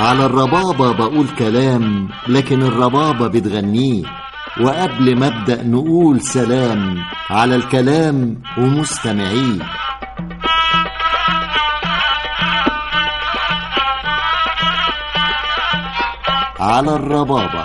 على الربابة بقول كلام لكن الربابة بتغنيه وقبل ما ابدأ نقول سلام على الكلام ومستمعيه على الربابة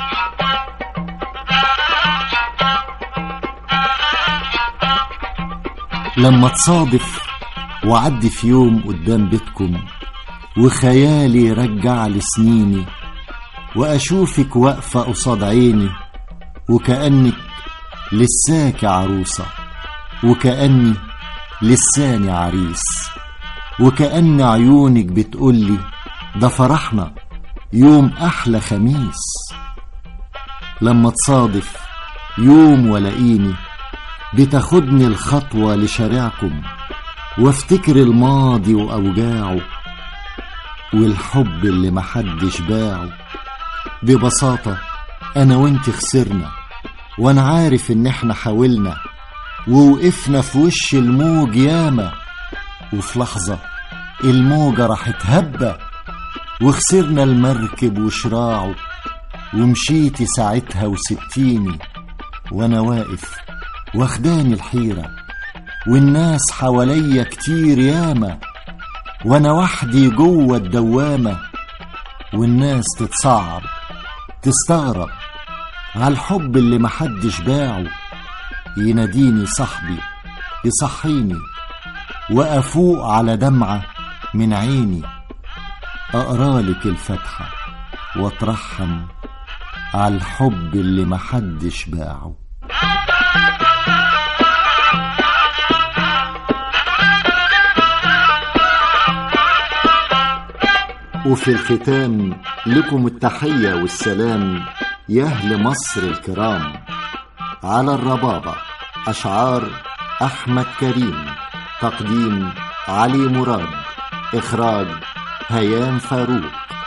لما تصادف وعدي في يوم قدام بيتكم وخيالي رجع لسنيني وأشوفك واقفة قصاد عيني وكأنك لساكي عروسة وكأني لساني عريس وكأن عيونك بتقولي ده فرحنا يوم أحلى خميس لما تصادف يوم ولاقيني بتاخدني الخطوة لشارعكم وافتكر الماضي وأوجاعه والحب اللي محدش باعه ببساطة أنا وانت خسرنا وأنا عارف إن إحنا حاولنا ووقفنا في وش الموج ياما وفي لحظة الموجة راحت هبة وخسرنا المركب وشراعه ومشيتي ساعتها وسبتيني وأنا واقف واخداني الحيرة والناس حواليا كتير ياما وانا وحدي جوه الدوامة والناس تتصعب تستغرب على الحب اللي محدش باعه يناديني صاحبي يصحيني وافوق على دمعة من عيني اقرالك الفاتحة واترحم على الحب اللي محدش باعه وفي الختام لكم التحية والسلام يا أهل مصر الكرام على الربابة أشعار أحمد كريم تقديم علي مراد إخراج هيام فاروق